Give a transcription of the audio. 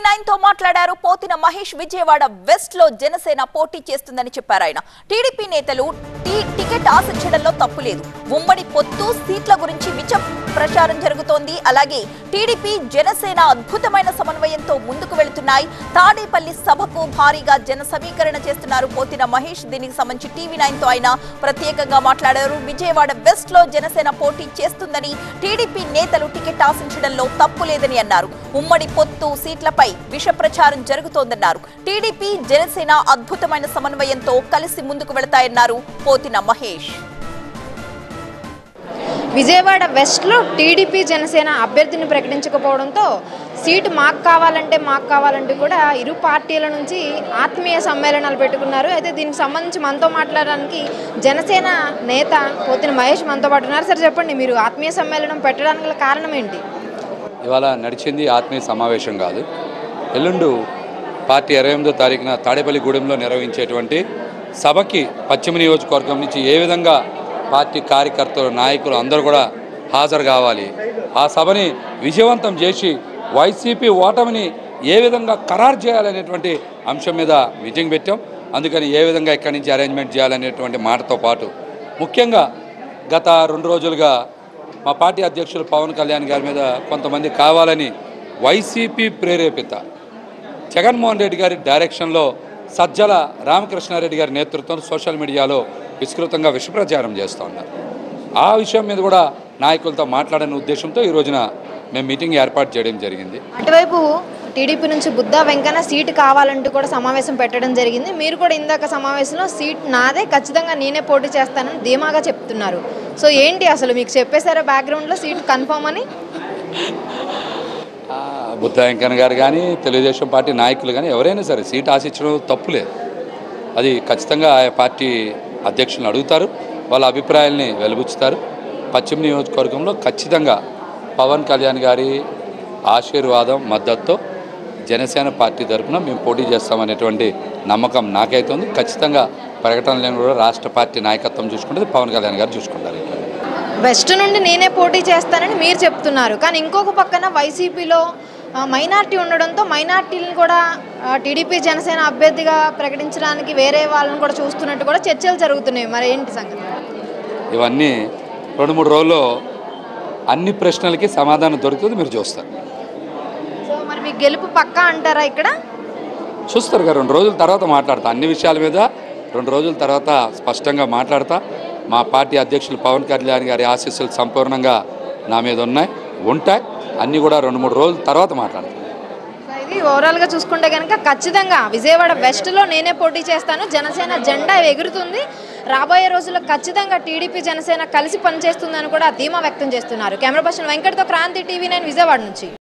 nine తో మాట్లాడారు Pothina Mahesh Vijayawada west లో జనసేన పోటీ చేస్తుందని చెప్పారు ఆయన టీడీపీ నేతలు టీ- టికెట్ ఆశించడంలో తప్పు లేదు ఉమ్మడి పొత్తు సీట్ల గురించి విచ ప్రచారం జరుగుతోంది అలాగే టీడీపీ జనసేన అద్భుతమైన సమన్వయంతో ముందుకు వెళుతున్నాయి తాడేపల్లి సభకు భారీగా జన సమీకరణ చేస్తున్నారు పోతిన మహేష్ దీనికి సంబంధించి టీవీ నైన్ తో ఆయన ప్రత్యేకంగా మాట్లాడారు విజయవాడ వెస్ట్ లో జనసేన పోటీ చేస్తుందని టీడీపీ నేతలు టికెట్ ఆశించడంలో తప్పు లేదని అన్నారు ఉమ్మడి పొత్తు సీట్లపై విష ప్రచారం జరుగుతోందన్నారు టీడీపీ జనసేన అద్భుతమైన సమన్వయంతో కలిసి ముందుకు వెళతాయన్నారు పోతిన మహేష్ విజయవాడ వెస్ట్లో టీడీపీ జనసేన అభ్యర్థిని ప్రకటించకపోవడంతో సీటు మాకు కావాలంటే మాకు కావాలంటే కూడా ఇరు పార్టీల నుంచి ఆత్మీయ సమ్మేళనాలు పెట్టుకున్నారు అయితే దీనికి సంబంధించి మనతో మాట్లాడడానికి జనసేన నేత పోతిన మహేష్ మనతో పాటు ఉన్నారు సార్ చెప్పండి మీరు ఆత్మీయ సమ్మేళనం పెట్టడానికి గల కారణం ఏంటి ఇవాళ నడిచింది ఆత్మీయ సమావేశం కాదు ఎల్లుండు పార్టీ ఇరవై ఎనిమిదో తారీఖున తాడేపల్లిగూడెంలో నిర్వహించేటువంటి సభకి పశ్చిమ నియోజకవర్గం నుంచి ఏ విధంగా పార్టీ కార్యకర్తలు నాయకులు అందరూ కూడా హాజరు కావాలి ఆ సభని విజయవంతం చేసి వైసీపీ ఓటమిని ఏ విధంగా ఖరారు చేయాలనేటువంటి అంశం మీద మీటింగ్ పెట్టాం అందుకని ఏ విధంగా ఇక్కడి నుంచి అరేంజ్మెంట్ చేయాలనేటువంటి మాటతో పాటు ముఖ్యంగా గత రెండు రోజులుగా మా పార్టీ అధ్యక్షులు పవన్ కళ్యాణ్ గారి మీద కొంతమంది కావాలని వైసీపీ ప్రేరేపిత జగన్మోహన్ రెడ్డి గారి డైరెక్షన్లో సజ్జల రామకృష్ణారెడ్డి గారి నేతృత్వం సోషల్ మీడియాలో విస్తృతంగా విషప్రచారం చేస్తూ ఉన్నారు ఆ విషయం మీద కూడా నాయకులతో మాట్లాడని ఉద్దేశంతో ఈ రోజున మేము మీటింగ్ ఏర్పాటు చేయడం జరిగింది అటువైపు టీడీపీ నుంచి బుద్ధా వెంకన్న సీటు కావాలంటూ కూడా సమావేశం పెట్టడం జరిగింది మీరు కూడా ఇందాక సమావేశంలో సీట్ నాదే ఖచ్చితంగా నేనే పోటీ చేస్తానని ధీమాగా చెప్తున్నారు సో ఏంటి అసలు మీకు చెప్పేశారా బ్యాక్గ్రౌండ్లో సీట్ కన్ఫర్మ్ అని ఆ, బుద్ధ వెంకన్న గారు కానీ తెలుగుదేశం పార్టీ నాయకులు కానీ ఎవరైనా సరే సీట్ ఆశించడం తప్పులేదు అది ఖచ్చితంగా ఆయా పార్టీ అధ్యక్షులను అడుగుతారు వాళ్ళ అభిప్రాయాల్ని వెలుబుచ్చుతారు పశ్చిమ నియోజకవర్గంలో ఖచ్చితంగా పవన్ కళ్యాణ్ గారి ఆశీర్వాదం మద్దతుతో జనసేన పార్టీ తరఫున మేము పోటీ చేస్తామనేటువంటి నమ్మకం నాకైతే ఉంది ఖచ్చితంగా ప్రకటనలను కూడా రాష్ట్ర పార్టీ నాయకత్వం చూసుకుంటుంది పవన్ కళ్యాణ్ గారు చూసుకుంటారు వెస్ట్ నుండి నేనే పోటీ చేస్తానని మీరు చెప్తున్నారు కానీ ఇంకొక పక్కన వైసీపీలో మైనార్టీ ఉండడంతో మైనార్టీలను కూడా ఆ, టీడీపీ జనసేన అభ్యర్థిగా ప్రకటించడానికి వేరే వాళ్ళని కూడా చూస్తున్నట్టు కూడా చర్చలు జరుగుతున్నాయి మరి ఏంటి సంగతి ఇవన్నీ రెండు మూడు రోజుల్లో అన్ని ప్రశ్నలకి సమాధానం దొరుకుతుంది మీరు చూస్తారు సో మరి మీ గెలుపు పక్కా అంటారా ఇక్కడ చూస్తారు కదా రెండు రోజుల తర్వాత మాట్లాడతా అన్ని విషయాల మీద రెండు రోజుల తర్వాత స్పష్టంగా మాట్లాడతా మా పార్టీ అధ్యక్షులు పవన్ కళ్యాణ్ గారి ఆశీస్సులు సంపూర్ణంగా నా మీద ఉన్నాయి ఉంటాయి అన్నీ కూడా రెండు మూడు రోజుల తర్వాత మాట్లాడతాం సో ఇది ఓవరాల్గా చూసుకుంటే కనుక ఖచ్చితంగా విజయవాడ వెస్ట్లో నేనే పోటీ చేస్తాను జనసేన జెండా ఎగురుతుంది రాబోయే రోజుల్లో ఖచ్చితంగా టీడీపీ జనసేన కలిసి పనిచేస్తుందని కూడా ధీమా వ్యక్తం చేస్తున్నారు కెమెరా పర్సన్ వెంకట్తో క్రాంతి టీవీ నైన్ విజయవాడ నుంచి